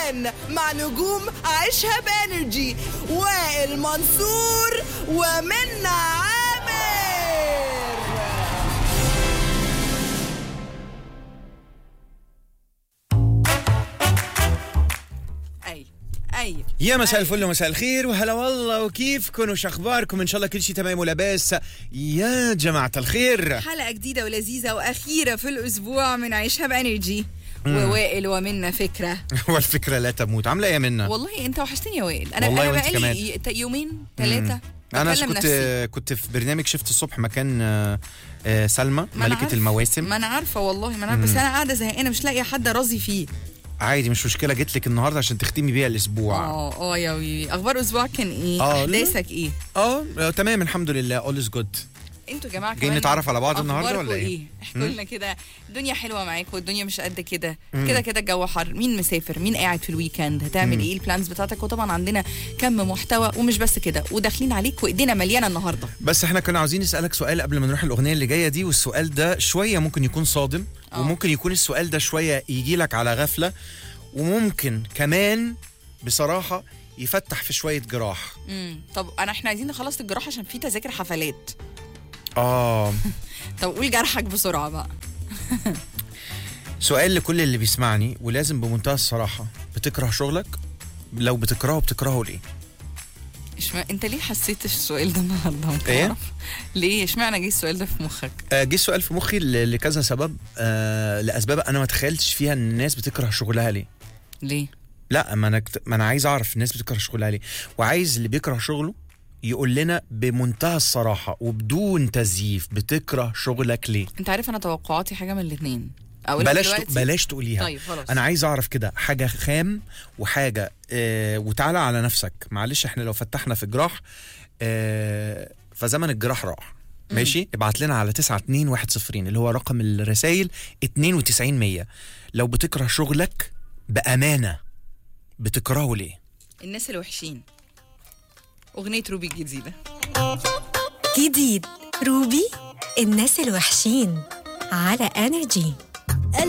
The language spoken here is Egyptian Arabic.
ويكند مع نجوم عيشها بانرجي وائل منصور ومنى عامر اي اي يا مساء الفل ومساء الخير وهلا والله وكيفكم وش اخباركم ان شاء الله كل شيء تمام ولاباس يا جماعه الخير حلقه جديده ولذيذه واخيره في الاسبوع من عيشها بانرجي ووائل ومنا فكره والفكره لا تموت عامله ايه يا منا والله انت وحشتني يا وائل انا والله انا وانت بقالي كمان. ي- ت- يومين ثلاثه انا بكلم كنت نفسي. كنت في برنامج شفت الصبح مكان آه، آه، سلمى ما أنا ملكه عارفة- المواسم ما انا عارفه والله ما انا عارفة بس انا قاعده زهقانه مش لاقيه حد راضي فيه عادي مش مشكله جيت لك النهارده عشان تختمي بيها الاسبوع اه اه يا وي اخبار اسبوعك كان ايه آه، لا. احداثك ايه اه آه، تمام الحمد لله اول از جود انتوا يا جماعه جايين كمان نتعرف على بعض النهاردة أخباركوا ولا إيه؟ احكوا لنا كده الدنيا حلوه معاك والدنيا مش قد كده كده كده الجو حر مين مسافر مين قاعد في الويكند هتعمل ايه البلانز بتاعتك وطبعا عندنا كم محتوى ومش بس كده وداخلين عليك وايدينا مليانه النهارده بس احنا كنا عاوزين نسالك سؤال قبل ما نروح الاغنيه اللي جايه دي والسؤال ده شويه ممكن يكون صادم آه. وممكن يكون السؤال ده شويه يجي لك على غفله وممكن كمان بصراحه يفتح في شويه جراح امم طب انا احنا عايزين نخلص الجراحه عشان في تذاكر حفلات اه طب قول جرحك بسرعه بقى سؤال لكل اللي بيسمعني ولازم بمنتهى الصراحه بتكره شغلك لو بتكرهه بتكرهه ليه اشمع... انت ليه حسيت السؤال ده النهارده ممكن إيه؟ أعرف؟ ليه اشمعنى جه السؤال ده في مخك آه، جه السؤال في مخي ل- لكذا سبب آه لاسباب انا ما تخيلتش فيها ان الناس بتكره شغلها ليه ليه لا ما انا كت- ما انا عايز اعرف الناس بتكره شغلها ليه وعايز اللي بيكره شغله يقول لنا بمنتهى الصراحه وبدون تزييف بتكره شغلك ليه انت عارف انا توقعاتي حاجه من الاثنين اقول بلاش دلوقتي بلاش تقوليها طيب خلاص انا عايز اعرف كده حاجه خام وحاجه آه وتعالى على نفسك معلش احنا لو فتحنا في جراح آه فزمن الجراح راح ماشي ابعت لنا على 92110 اللي هو رقم الرسائل 92100 لو بتكره شغلك بامانه بتكرهه ليه الناس الوحشين اغنيه روبي الجديده جديد روبي الناس الوحشين على انرجي